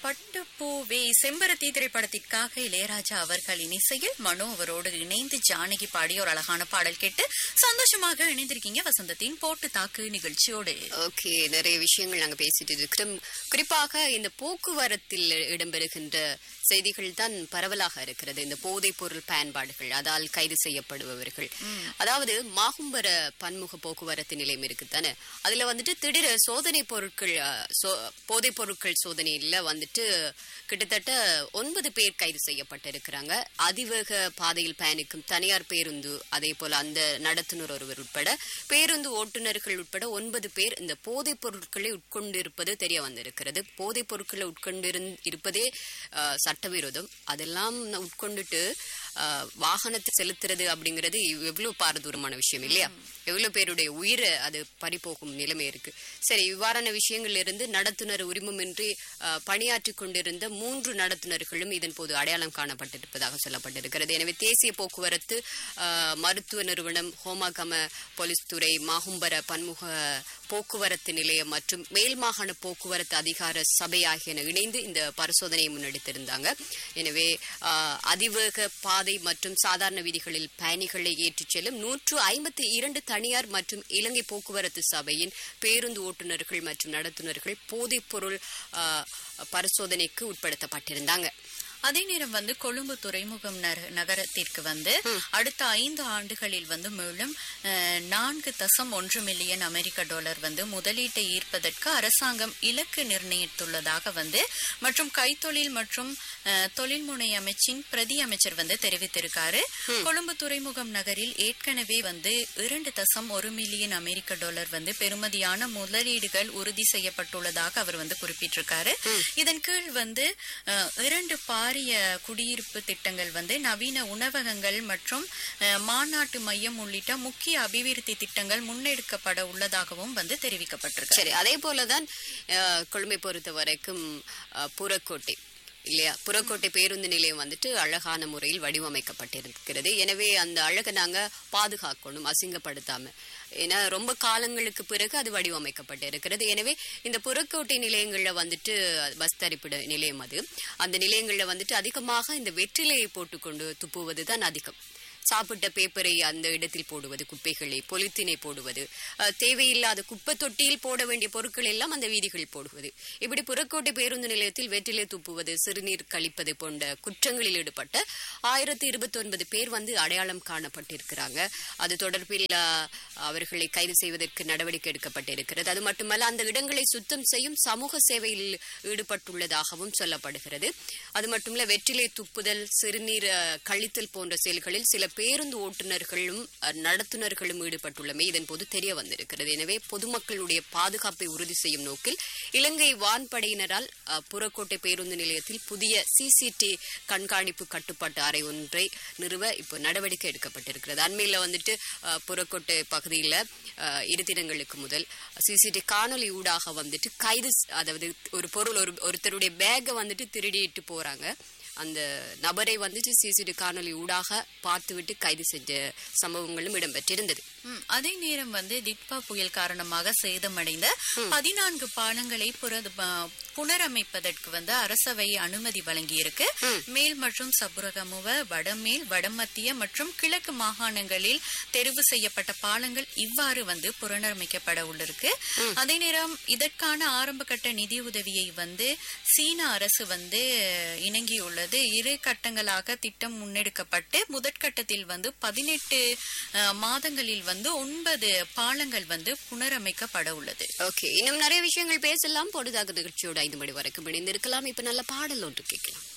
பட்டுப்பூவே செம்பருத்தி திரைப்படத்திற்காக இளையராஜா அவர்களின் இசையில் மனோ அவரோடு இணைந்து ஜானகி பாடிய ஒரு அழகான பாடல் கேட்டு சந்தோஷமாக இணைந்திருக்கீங்க வசந்தத்தின் போட்டு தாக்கு நிகழ்ச்சியோடு ஓகே நிறைய விஷயங்கள் நாங்க பேசிட்டு இருக்கிறோம் குறிப்பாக இந்த போக்குவரத்தில் இடம்பெறுகின்ற செய்திகள் தான் பரவலாக இருக்கிறது இந்த போதைப் பொருள் பயன்பாடுகள் அதால் கைது செய்யப்படுபவர்கள் அதாவது மாகும்பர பன்முக போக்குவரத்து நிலையம் இருக்குதானே அதுல வந்துட்டு திடீர் சோதனை பொருட்கள் அஹ், சோ- போதைப் பொருட்கள் சோதனையில வந்துட்டு கிட்டத்தட்ட ஒன்பது பேர் கைது செய்யப்பட்டிருக்கிறாங்க அதிவேக பாதையில் பயணிக்கும் தனியார் பேருந்து அதே போல அந்த நடத்துனர் ஒருவர் உட்பட பேருந்து ஓட்டுநர்கள் உட்பட ஒன்பது பேர் இந்த போதைப் பொருட்களை உட்கொண்டிருப்பது தெரிய வந்திருக்கிறது போதைப் பொருட்களை உட்கொண்டிருந் இருப்பதே அஹ், சட்டவிரோதம் அதெல்லாம் உட்கொண்டுட்டு அஹ், வாகனத்தை செலுத்துறது அப்படிங்கிறது எவ்வளவு பாரதூரமான விஷயம் இல்லையா எவ்வளவு பேருடைய உயிரை அது பறிபோகும் நிலைமை இருக்கு சரி இவ்வாறான விஷயங்கள்ல இருந்து நடத்துனர் உரிமமின்றி அஹ், பணியாற்றிக் கொண்டிருந்த மூன்று நடத்துனர்களும் இதன் போது அடையாளம் காணப்பட்டிருப்பதாக சொல்லப்பட்டிருக்கிறது எனவே தேசிய போக்குவரத்து அஹ், மருத்துவ நிறுவனம் ஹோமாகம போலீஸ் துறை மாகும்பர பன்முக போக்குவரத்து நிலையம் மற்றும் மேல் மாகாண போக்குவரத்து அதிகார சபை ஆகியன இணைந்து இந்த பரிசோதனையை முன்னெடுத்திருந்தாங்க எனவே அஹ், அதிவேக பாதை மற்றும் சாதாரண வீதிகளில் பயணிகளை ஏற்றிச் செல்லும் நூற்று ஐம்பத்தி இரண்டு தனியார் மற்றும் இலங்கை போக்குவரத்து சபையின் பேருந்து ஓட்டுநர்கள் மற்றும் நடத்துனர்கள் போதைப் பொருள் அஹ், பரிசோதனைக்கு உட்படுத்தப்பட்டிருந்தாங்க அதே நேரம் வந்து கொழும்பு துறைமுகம் நர- நகரத்திற்கு வந்து அடுத்த ஐந்து ஆண்டுகளில் வந்து மேலும் அஹ், நான்கு தசம் ஒன்று மில்லியன் அமெரிக்க டாலர் வந்து முதலீட்டை ஈர்ப்பதற்கு அரசாங்கம் இலக்கு நிர்ணயித்துள்ளதாக வந்து மற்றும் கைத்தொழில் மற்றும் அஹ், தொழில்முனை அமைச்சின் பிரதி அமைச்சர் வந்து தெரிவித்திருக்காரு கொழும்பு துறைமுகம் நகரில் ஏற்கனவே வந்து இரண்டு தசம் ஒரு மில்லியன் அமெரிக்க டாலர் வந்து பெறுமதியான முதலீடுகள் உறுதி செய்யப்பட்டுள்ளதாக அவர் வந்து குறிப்பிட்டிருக்காரு இதன் கீழ் வந்து அஹ், இரண்டு பாரிய குடியிருப்பு திட்டங்கள் வந்து நவீன உணவகங்கள் மற்றும் அஹ், மாநாட்டு மையம் உள்ளிட்ட முக்கிய அபிவிருத்தி திட்டங்கள் முன்னெடுக்கப்பட உள்ளதாகவும் வந்து தெரிவிக்கப்பட்டிருக்கு சரி அதே போலதான் அஹ், கொழும்பை பொறுத்த வரைக்கும் அஹ், புறக்கோட்டை இல்லையா புறக்கோட்டை பேருந்து நிலையம் வந்துட்டு அழகான முறையில் வடிவமைக்கப்பட்டிருக்கிறது எனவே அந்த அழகை நாங்க பாதுகாக்கணும் அசிங்கப்படுத்தாம ஏன்னா ரொம்ப காலங்களுக்கு பிறகு அது வடிவமைக்கப்பட்டு இருக்கிறது எனவே இந்த புறக்கோட்டை நிலையங்கள்ல வந்துட்டு பஸ் தரிப்பிட நிலையம் அது அந்த நிலையங்கள்ல வந்துட்டு அதிகமாக இந்த வெற்றிலையை போட்டுக்கொண்டு துப்புவது தான் அதிகம் சாப்பிட்ட பேப்பரை அந்த இடத்தில் போடுவது குப்பைகளை பொலித்தீனை போடுவது அஹ், தேவையில்லாத குப்பை தொட்டியில் போட வேண்டிய பொருட்கள் எல்லாம் அந்த வீதிகளில் போடுவது இப்படி புறக்கோட்டை பேருந்து நிலையத்தில் வெற்றிலை துப்புவது சிறுநீர் கழிப்பது போன்ற குற்றங்களில் ஈடுபட்ட ஆயிரத்தி இருபத்தி ஒன்பது பேர் வந்து அடையாளம் காணப்பட்டிருக்கிறாங்க அது தொடர்பில் அஹ், அவர்களை கைது செய்வதற்கு நடவடிக்கை எடுக்கப்பட்டிருக்கிறது அது மட்டுமல்ல அந்த இடங்களை சுத்தம் செய்யும் சமூக சேவையில் ஈடுபட்டுள்ளதாகவும் சொல்லப்படுகிறது அது மட்டுமல்ல வெற்றிலை துப்புதல் சிறுநீர் அஹ், கழித்தல் போன்ற செயல்களில் சில பேருந்து ஓட்டுநர்களும் அஹ், நடத்துனர்களும் ஈடுபட்டுள்ளமை இதன் போது தெரிய வந்திருக்கிறது எனவே பொதுமக்களுடைய பாதுகாப்பை உறுதி செய்யும் நோக்கில் இலங்கை வான்படையினரால் அஹ், புறக்கோட்டை பேருந்து நிலையத்தில் புதிய சிசிடி கண்காணிப்பு கட்டுப்பாட்டு அறை ஒன்றை நிறுவ இப்போ நடவடிக்கை எடுக்கப்பட்டிருக்கிறது அண்மையில வந்துட்டு அஹ், புறக்கோட்டை பகுதியில் இரு தினங்களுக்கு முதல் சிசிடி காணொலி ஊடாக வந்துட்டு கைது ஸ்- அதாவது ஒரு பொருள் ஒரு ஒருத்தருடைய பேக்கை வந்துட்டு திருடிட்டு போறாங்க அந்த நபரை வந்துட்டு சிசிடி காணொலி ஊடாக பார்த்துவிட்டு கைது செஞ்ச சம்பவங்களும் இடம்பெற்றிருந்தது ம், அதே நேரம் வந்து திட்பா புயல் காரணமாக சேதமடைந்த பதினான்கு பாலங்களை புர- ப- புனரமைப்பதற்கு வந்து அரசவை அனுமதி வழங்கியிருக்கு மேல் மற்றும் சபுரகமுவ வடமேல் வடமத்திய மற்றும் கிழக்கு மாகாணங்களில் தெரிவு செய்யப்பட்ட பாலங்கள் இவ்வாறு வந்து புனரமைக்கப்பட உள்ளிருக்கு அதே நேரம் இதற்கான ஆரம்ப கட்ட நிதி உதவியை வந்து சீன அரசு வந்து இணங்கியுள்ளது இரு கட்டங்களாக திட்டம் முன்னெடுக்கப்பட்டு முதற்கட்டத்தில் வந்து பதினெட்டு மாதங்களில் வந்து ஒன்பது பாலங்கள் வந்து புனரமைக்கப்பட உள்ளது ஓகே இன்னும் நிறைய விஷயங்கள் பேசலாம் பொழுதாக நிகழ்ச்சியோட ஐந்து மணி வரைக்கும் இணைந்திருக்கலாம் இப்ப நல்ல பாடல் ஒன்று கேட்கலாம்